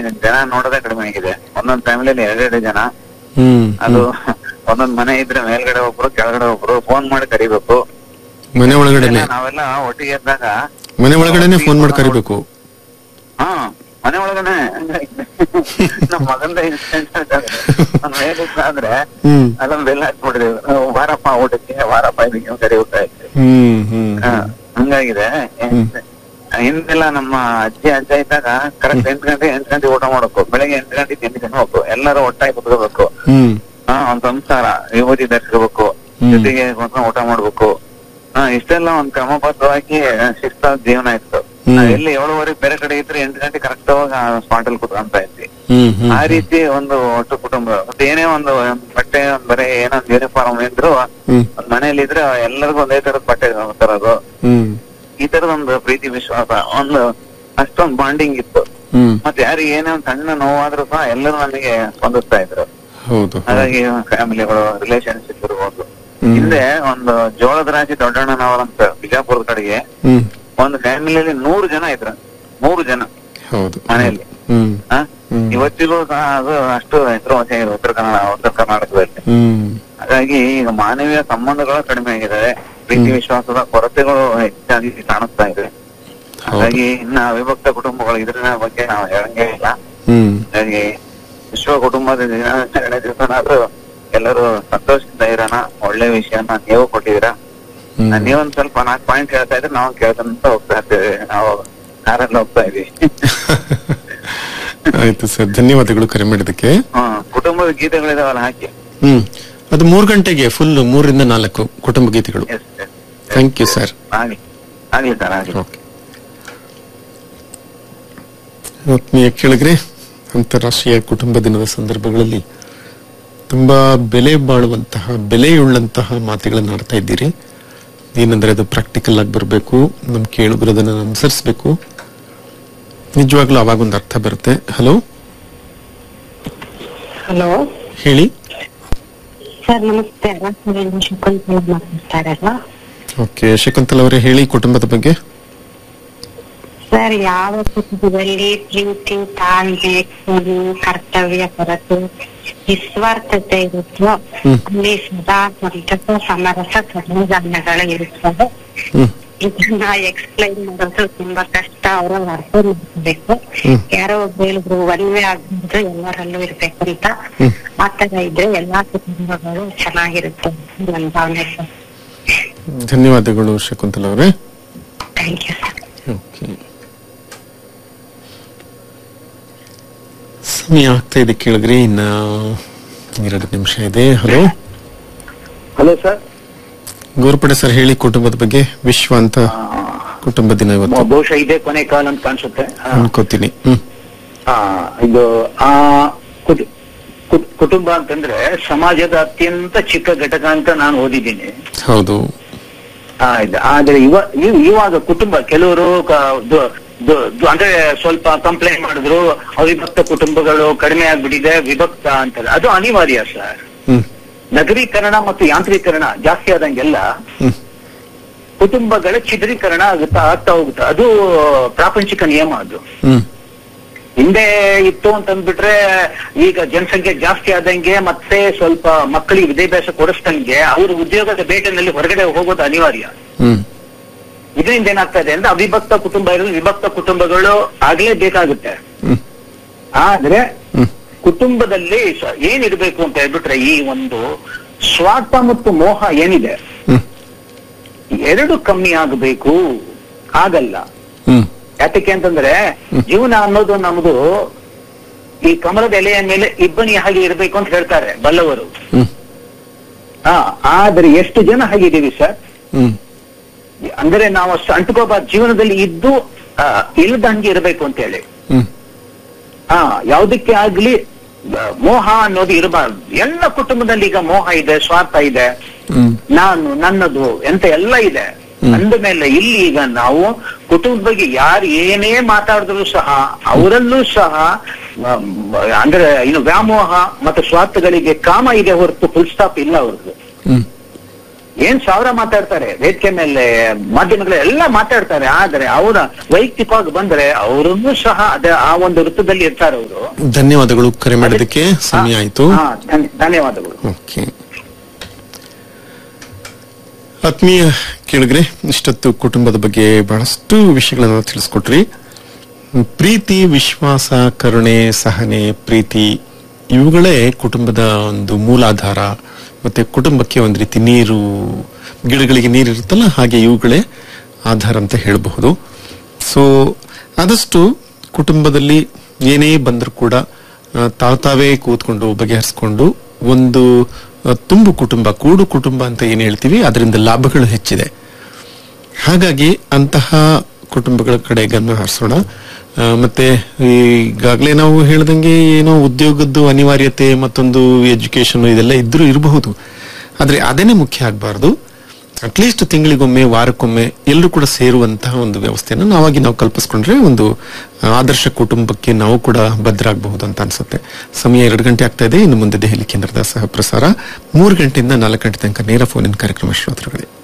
ಜನ ನೋಡೋದೇ ಕಡಿಮೆ ಆಗಿದೆ ಒಂದೊಂದ್ ಫ್ಯಾಮಿಲಿಯಲ್ಲಿ ಎರಡೆರಡು ಜನ ಹ್ಮ್ ಅದು ಒಂದೊಂದ್ ಮನೆ ಇದ್ರೆ ಮೇಲ್ಗಡೆ ಒಬ್ರು ಕೆಳಗಡೆ ಒಬ್ರು ಫೋನ್ ಮಾಡಿ ಕರಿಬೇಕು ಮನೆ ಒಳಗಡೆನೆ ನಾವೆಲ್ಲ ಒಟ್ಟಿಗೆ ಇದ್ದಾಗ ಮನೆ ಒಳಗಡೆನೆ ಫೋನ್ ಮಾಡಿ ಕರಿಬೇಕು ಹಾ ಮನೆ ಒಳಗನೆ ನಮ್ಮ ಮಗಂದ ಇನ್ಸಿಡೆಂಟ್ ಒಂದ್ ಮೇಲಿದ್ದ ಅಂದ್ರೆ ಹ್ಮ್ ಅಲ್ಲೊಂದ್ ಬೆಲ್ಲ ಹಾಕ್ಬಿಡ್ರಿ ವಾರಪ್ಪ ಊಟಕ್ಕೆ ವಾರಪ್ಪ ಇದಕ್ಕೆ ಕರಿ ಊಟ ಆಯ್ತು ಹ್ಮ್ ಹ್ಮ್ ಹಾ, ಹಂಗಾಗಿದೆ ಹಿಂದೆಲ್ಲ ನಮ್ಮ ಅಜ್ಜಿ ಅಜ್ಜ ಇದ್ದಾಗ ಕರೆಕ್ಟ್ ಎಂಟು ಗಂಟೆ ಎಂಟು ಗಂಟೆ ಊಟ ಮಾಡ್ಬೇಕು ಬೆಳಗ್ಗೆ ಎಂಟು ಗಂಟೆ ತಿಂಡಿ ತಿನ್ಬೇಕು ಎಲ್ಲರೂ ಒಟ್ಟಾಗಿ ಕುತ್ಕೋಬೇಕು ಹ್ಮ್ ಹಾ ಒಂದ್ ಸಂಸಾರ ವಿಭೂತಿ ಧರಿಸ್ಕೋಬೇಕು ಹ್ಮ್. ಜೊತೆಗೆ ಕುತ್ಕೊಂಡ್ ಊಟ ಮಾಡ್ಬೇಕು ಹಾ ಇಷ್ಟೆಲ್ಲ ಒಂದ್ ಕ್ರಮಬದ್ಧವಾಗಿ ಶಿಸ್ತಾದ ಜೀವನ ಇತ್ತು ಹ್ಮ್. ನಾವ್ ಎಲ್ಲಿ ಏಳುವರೆ ಬೇರೆ ಕಡೆ ಇದ್ರೆ ಎಂಟು ಗಂಟೆ ಕರೆಕ್ಟ್ ಸ್ಪಾಟ್ ಅಲ್ಲಿ ಕುತ್ಕೊಂತ ಇದ್ವಿ ಹ್ಮ್ ಹ್ಮ್ ಆ ರೀತಿ ಒಂದು ಒಟ್ಟು ಕುಟುಂಬ ಮತ್ತೆ ಏನೇ ಒಂದು ಒಂದ್ ಬಟ್ಟೆ ಒಂದ್ ಬರೀ ಏನೋ ಒಂದ್ ಯೂನಿಫಾರ್ಮ್ ಇದ್ರು ಹ್ಮ್ ಒಂದ್ ಮನೇಲಿ ಇದ್ರೆ ಎಲ್ಲರಿಗೂ ಒಂದೇ ತರದ ಬಟ್ಟೆ ತರೋದು ಹ್ಮ್ ಈ ತರದೊಂದು ಪ್ರೀತಿ ವಿಶ್ವಾಸ ಒಂದು ಅಷ್ಟೊಂದು ಬಾಂಡಿಂಗ್ ಇತ್ತು ಹ್ಮ್ ಮತ್ತೆ ಯಾರಿಗೆ ಏನೇ ಒಂದ್ ಸಣ್ಣ ನೋವಾದ್ರೂ ಸಹ ಎಲ್ಲರೂ ನಮಗೆ ಸ್ಪಂದಿಸ್ತಾ ಇದ್ರು ಹೌದು ಹಾಗಾಗಿ ಫ್ಯಾಮಿಲಿಗಳು ರಿಲೇಶನ್ಶಿಪ್ ಇರ್ಬೋದು ಹ್ಮ್. ಹಿಂದೆ ಒಂದು ಜೋಳದ ರಾಶಿ ದೊಡ್ಡಣ್ಣನವರಂತ ಬಿಜಾಪುರದ ಕಡೆಗೆ ಹ್ಮ್ ಒಂದು ಫ್ಯಾಮಿಲಿಯಲ್ಲಿ ನೂರು ಜನ ಇದ್ರು ಮೂರು ಜನ ಹೌದು ಮನೆಯಲ್ಲಿ ಹ್ಮ್ ಆ? ಹ್ಮ್. ಇವತ್ತಿಗೂ ಸಹ ಅದು ಅಷ್ಟು ಹೆಸರುವಾಸಿ ಇದೆ ಉತ್ತರ ಕನ್ನಡ ಉತ್ತರ ಕರ್ನಾಟಕದಲ್ಲಿ ಹ್ಮ್ ಹಾಗಾಗಿ ಈಗ ಮಾನವೀಯ ಸಂಬಂಧಗಳು ಕಡಿಮೆ ಆಗಿದ್ದಾವೆ ಪ್ರೀತಿ ವಿಶ್ವಾಸದ ಕೊರತೆಗಳು ಹೆಚ್ಚಾಗಿ ಕಾಣಿಸ್ತಾ ಇದೆ ಹಾಗಾಗಿ ಇನ್ನ ಅವಿಭಕ್ತ ಕುಟುಂಬಗಳು ಇದ್ರ ಬಗ್ಗೆ ನಾವು ಹೇಳಂಗೇ ಇಲ್ಲ ಹ್ಮ್ ಹಾಗಾಗಿ ವಿಶ್ವ ಕುಟುಂಬದ ದಿನಾಚರಣೆ ದಿವಸನಾದ್ರೂ ಎಲ್ಲರೂ ಸಂತೋಷದಿಂದ ಇರೋಣ ಒಳ್ಳೆ ವಿಷಯನ ನೀವು ಕೊಟ್ಟಿದ್ದೀರಾ ಹ್ಮ್. ನೀವೊಂದ್ ಸ್ವಲ್ಪ ನಾಲ್ಕು ಪಾಯಿಂಟ್ ಹೇಳ್ತಾ ಇದ್ರೆ ನಾವು ಕೇಳ್ಕೊಂತ ಹೋಗ್ತಾ ಇರ್ತೇವೆ ನಾವು ಕಾರಲ್ಲಿ ಹೋಗ್ತಾ ಇದೀವಿ ಆಯ್ತು ಸರ್ ಧನ್ಯವಾದಗಳು ಕರೆ ಮಾಡಿದ್ದಕ್ಕೆ ಹ್ಮ್ ಕುಟುಂಬದ ಗೀತೆಗಳಿದಾವಲ್ಲ ಹಾಕಿ ಹ್ಮ್ ಅದು ಮೂರ್ ಗಂಟೆಗೆ ಫುಲ್ ಮೂರರಿಂದ ನಾಲ್ಕು ಕುಟುಂಬ ಗೀತೆಗಳು yes yes thank you sir ಆಗ್ಲಿ ಆಗ್ಲಿ ಸರ್ ಆಗ್ಲಿ ಓಕೆ ಆತ್ಮೀಯ ಕೇಳಿದ್ರೆ ಅಂತಾರಾಷ್ಟ್ರೀಯ ಕುಟುಂಬ ದಿನದ ಸಂದರ್ಭಗಳಲ್ಲಿ ತುಂಬಾ ಬೆಲೆ ಬಾಳುವಂತಹ ಬೆಲೆಯುಳ್ಳಂತಹ ಮಾತುಗಳನ್ನು ಆಡ್ತಾ ಇದ್ದೀರಿ ಏನಂದ್ರೆ ಅದು ಪ್ರಾಕ್ಟಿಕಲ್ ಆಗಿ ಬರಬೇಕು ನಮ್ ಕೇಳುಗರು ಅದನ್ನ ಅನುಸರಿಸಬೇಕು ನಿಜವಾಗ್ಲೂ ಅವಾಗ ಒಂದು ಅರ್ಥ ಬರುತ್ತೆ ಹಲೋ ಹಲೋ ಹೇಳಿ ಸರ್ ನಮಸ್ತೆ ರಾಷ್ಟ್ರದಿಂದ ಶಕುಂತಲ ಮಾತಾಡ್ತಾ ಇರಲ್ಲ ಓಕೆ ಶಕುಂತಲ್ ಅವರೇ ಹೇಳಿ ಕುಟುಂಬದ ಬಗ್ಗೆ ಸರ್ ಯಾವ ಕುಟುಂಬದಲ್ಲಿ ಪ್ರೀತಿ ತಾಳ್ಮೆ ಕ್ಷಮೆ, ಕರ್ತವ್ಯ ಕೊರತೆ ನಿಸ್ವಾರ್ಥತೆ ಇರುತ್ತೋ ಹ್ಮ್. ಅಲ್ಲಿ ಸದಾ ಸಂತಸ ಸಮರಸ ಸಮಾಧಾನಗಳು ಇರುತ್ತವೆ ಹ್ಮ್ ಇದನ್ನ ಎಕ್ಸ್ಪ್ಲೈನ್ ಮಾಡೋದು ತುಂಬಾ ಕಷ್ಟ ಅವರು ಅರ್ಥ ಮಾಡ್ಕೋಬೇಕು ಹ್ಮ್. ಯಾರೋ ಒಬ್ರು ಹೇಳಿದ್ರು ಒಂದೇ ಆಗ್ಬೋದು ಎಲ್ಲರಲ್ಲೂ ಇರ್ಬೇಕು ಅಂತ ಹ್ಮ್. ಆತರ ಇದ್ರೆ ಎಲ್ಲಾ ಕುಟುಂಬಗಳು ಚೆನ್ನಾಗಿರುತ್ತೆ ಅಂತ ನನ್ನ ಭಾವನೆ ಸರ್ ಧನ್ಯವಾದಗಳು ಶಕುಂತಲ್ ಅವರೇ ಥ್ಯಾಂಕ್ ಯು ಸರ್ ಓಕೆ ಸಮಯ ಆಗ್ತಾ ಇದೆ ಕೇಳಿದ್ರಿ ಇನ್ನ ಎರಡು ನಿಮಿಷ ಇದೆ hello hello sir Gorpade sir ಹೇಳಿ ಕುಟುಂಬದ ಬಗ್ಗೆ ವಿಶ್ವ ಅಂತ ಕುಟುಂಬ ದಿನ ಇವತ್ತು ಬಹುಶಃ ಇದೇ ಕೊನೆ ಕಾಲ ಅಂತ ಕಾಣಿಸುತ್ತೆ ಆ, ಅನ್ಕೋತೀನಿ ಹ್ಮ್ ಆ, ಇದು ಆ ಕುಟು- ಕುಟ್- ಕುಟುಂಬ ಅಂತಂದ್ರೆ ಸಮಾಜದ ಅತ್ಯಂತ ಚಿಕ್ಕ ಘಟಕ ಅಂತ ನಾನು ಓದಿದ್ದೀನಿ ಹೌದು ಆ, ಇದು. ಆದ್ರೆ ಇವ ಇವ್- ಇವಾಗ ಕುಟುಂಬ ಕೆಲವರು ಕ- ದು- ದು- ದು- ಅಂದ್ರೆ ಸ್ವಲ್ಪ ಕಂಪ್ಲೇಂಟ್ ಮಾಡಿದ್ರು ಅವಿಭಕ್ತ ಕುಟುಂಬಗಳು ಕಡಿಮೆ ಆಗ್ಬಿಟ್ಟಿದೆ ವಿಭಕ್ತ ಅಂತಾರೆ ಅದು ಅನಿವಾರ್ಯ ಸರ್ ಹ್ಮ್ ನಗರೀಕರಣ ಮತ್ತು ಯಾಂತ್ರೀಕರಣ ಜಾಸ್ತಿ ಆದಂಗೆಲ್ಲ ಹ್ಮ್ ಕುಟುಂಬಗಳ ಛಿದ್ರೀಕರಣ ಆಗುತ್ತಾ ಆಗ್ತಾ ಹೋಗುತ್ತೆ ಅದು ಪ್ರಾಪಂಚಿಕ ನಿಯಮ ಅದು ಹ್ಮ್ ಹಿಂದೆ ಇತ್ತು ಅಂತಂದ್ಬಿಟ್ರೆ ಈಗ ಜನಸಂಖ್ಯೆ ಜಾಸ್ತಿ ಆದಂಗೆ ಮತ್ತೆ ಸ್ವಲ್ಪ ಮಕ್ಕಳಿಗೆ ವಿದ್ಯಾಭ್ಯಾಸ ಕೊಡಿಸ್ದಂಗೆ ಅವ್ರ ಉದ್ಯೋಗದ ಬೇಟೆನಲ್ಲಿ ಹೊರಗಡೆ ಹೋಗೋದು ಅನಿವಾರ್ಯ ಹ್ಮ್ ಇದರಿಂದ ಏನಾಗ್ತಾ ಇದೆ ಅಂದ್ರೆ ಅವಿಭಕ್ತ ಕುಟುಂಬ ಇರೋದು ವಿಭಕ್ತ ಕುಟುಂಬಗಳು ಆಗ್ಲೇ ಬೇಕಾಗುತ್ತೆ ಹ್ಮ್ ಆದ್ರೆ ಹ್ಮ್ ಕುಟುಂಬದಲ್ಲಿ ಸ- ಏನಿರ್ಬೇಕು ಅಂತ ಹೇಳ್ಬಿಟ್ರೆ ಈ ಒಂದು ಸ್ವಾರ್ಥ ಮತ್ತು ಮೋಹ ಏನಿದೆ ಹ್ಮ್ ಎರಡು ಕಮ್ಮಿ ಆಗಬೇಕು ಆಗಲ್ಲ ಹ್ಮ್ ಯಾತಕ್ಕೆ ಅಂತಂದ್ರೆ ಜೀವನ ಅನ್ನೋದು ನಮ್ದು ಈ ಕಮಲದ ಎಲೆಯ ಮೇಲೆ ಇಬ್ಬನಿ ಹಾಗೆ ಇರಬೇಕು ಅಂತ ಹೇಳ್ತಾರೆ ಬಲ್ಲವರು ಹ್ಮ್ ಹಾ ಆದ್ರೆ ಎಷ್ಟು ಜನ ಹಾಗಿದ್ದೀವಿ ಸರ್ ಹ್ಮ್ ಅಂದ್ರೆ ನಾವು ಅಷ್ಟು ಅಂಟ್ಕೋಬಾರ್ದು ಜೀವನದಲ್ಲಿ ಇದ್ದು ಆ, ಇಲ್ಲದಂಗೆ ಇರಬೇಕು ಅಂತ ಹೇಳಿ ಹ್ಮ್ ಹಾ ಯಾವುದಕ್ಕೆ ಆಗ್ಲಿ ಆ, ಮೋಹ ಅನ್ನೋದು ಇರಬಾರ್ದು ಎಲ್ಲ ಕುಟುಂಬದಲ್ಲಿ ಈಗ ಮೋಹ ಇದೆ ಸ್ವಾರ್ಥ ಇದೆ ಹ್ಮ್ ನಾನು ನನ್ನದು ಎಂತ ಎಲ್ಲ ಇದೆ ಅಂದ ಮೇಲೆ ಇಲ್ಲಿ ಈಗ ನಾವು ಕುಟುಂಬದ ಬಗ್ಗೆ ಯಾರು ಏನೇ ಮಾತಾಡಿದ್ರು ಸಹ ಅವರಲ್ಲೂ ಸಹ ಮ- ಮ- ಅಂದ್ರೆ ಇನ್ನು ವ್ಯಾಮೋಹ ಮತ್ತು ಸ್ವಾರ್ಥಗಳಿಗೆ ಕಾಮ ಇದೆ ಹೊರತು ಫುಲ್ ಸ್ಟಾಪ್ ಇಲ್ಲ ಅವ್ರದ್ದು ಹ್ಮ್ ಏನ್ ಸಾವಿರ ಮಾತಾಡ್ತಾರೆ ವೇದಿಕೆ ಮೇಲೆ ಮಾಧ್ಯಮಗಳು ಎಲ್ಲ ಮಾತಾಡ್ತಾರೆ ಆದ್ರೆ ಅವರ ವೈಯಕ್ತಿಕವಾಗಿ ಬಂದ್ರೆ ಅವರನ್ನು ಸಹ ಅದೇ ಆ ಒಂದು ವೃತ್ತದಲ್ಲಿ ಇರ್ತಾರೆ ಅವರು ಧನ್ಯವಾದಗಳು ಕರೆ ಮಾಡೋದಕ್ಕೆ ಸಮಯ ಆಯ್ತು ಹಾ ಧನ್ಯ- ಧನ್ಯವಾದಗಳು ಓಕೆ ಆತ್ಮೀಯ ಕೇಳಿದ್ರೆ ಇಷ್ಟೊತ್ತು ಕುಟುಂಬದ ಬಗ್ಗೆ ಬಹಳಷ್ಟು ವಿಷಯಗಳನ್ನು ತಿಳಿಸ್ಕೊಟ್ರಿ ಪ್ರೀತಿ ವಿಶ್ವಾಸ ಕರುಣೆ ಸಹನೆ ಪ್ರೀತಿ ಇವುಗಳೇ ಕುಟುಂಬದ ಒಂದು ಮೂಲಾಧಾರ ಮತ್ತೆ ಕುಟುಂಬಕ್ಕೆ ಒಂದು ರೀತಿ ನೀರು ಗಿಡಗಳಿಗೆ ನೀರು ಇರುತ್ತಲ್ಲ ಹಾಗೆ ಇವುಗಳೇ ಆಧಾರ ಅಂತ ಹೇಳಬಹುದು ಸೊ ಆದಷ್ಟು ಕುಟುಂಬದಲ್ಲಿ ಏನೇ ಬಂದರೂ ಕೂಡ ಆ, ತಾವ್ ತಾವೇ ಕೂತ್ಕೊಂಡು ಬಗೆಹರಿಸ್ಕೊಂಡು ಒಂದು ಆ, ತುಂಬು ಕುಟುಂಬ ಕೂಡು ಕುಟುಂಬ ಅಂತ ಏನ್ ಹೇಳ್ತೀವಿ ಅದರಿಂದ ಲಾಭಗಳು ಹೆಚ್ಚಿದೆ ಹಾಗಾಗಿ ಅಂತಹ ಕುಟುಂಬಗಳ ಕಡೆ ಗಮನ ಹರಿಸೋಣ ಆ, ಮತ್ತೆ ಈಗಾಗಲೇ ನಾವು ಹೇಳ್ದಂಗೆ ಏನೋ ಉದ್ಯೋಗದ್ದು ಅನಿವಾರ್ಯತೆ ಮತ್ತೊಂದು ಎಜುಕೇಶನ್ ಇದೆಲ್ಲ ಇದ್ರೂ ಇರಬಹುದು ಆದ್ರೆ ಅದೇನೆ ಮುಖ್ಯ ಆಗಬಾರ್ದು ಅಟ್ಲೀಸ್ಟ್ ತಿಂಗಳಿಗೊಮ್ಮೆ ವಾರಕ್ಕೊಮ್ಮೆ ಎಲ್ಲರೂ ಕೂಡ ಸೇರುವಂತಹ ಒಂದು ವ್ಯವಸ್ಥೆಯನ್ನು ನಾವಾಗಿ ನಾವು ಕಲ್ಪಿಸ್ಕೊಂಡ್ರೆ ಒಂದು ಆ, ಆದರ್ಶ ಕುಟುಂಬಕ್ಕೆ ನಾವು ಕೂಡ ಭದ್ರಾಗಬಹುದು ಅಂತ ಅನ್ಸುತ್ತೆ ಸಮಯ ಎರಡು ಗಂಟೆ ಆಗ್ತಾ ಇದೆ ಇನ್ನು ಮುಂದೆ ದೆಹಲಿ ಕೇಂದ್ರದ ಸಹ ಪ್ರಸಾರ ಮೂರು ಗಂಟೆಯಿಂದ ನಾಲ್ಕು ಗಂಟೆ ತನಕ ನೇರ ಫೋನಿನ ಕಾರ್ಯಕ್ರಮ ಶ್ರೋತೃಗಳೇ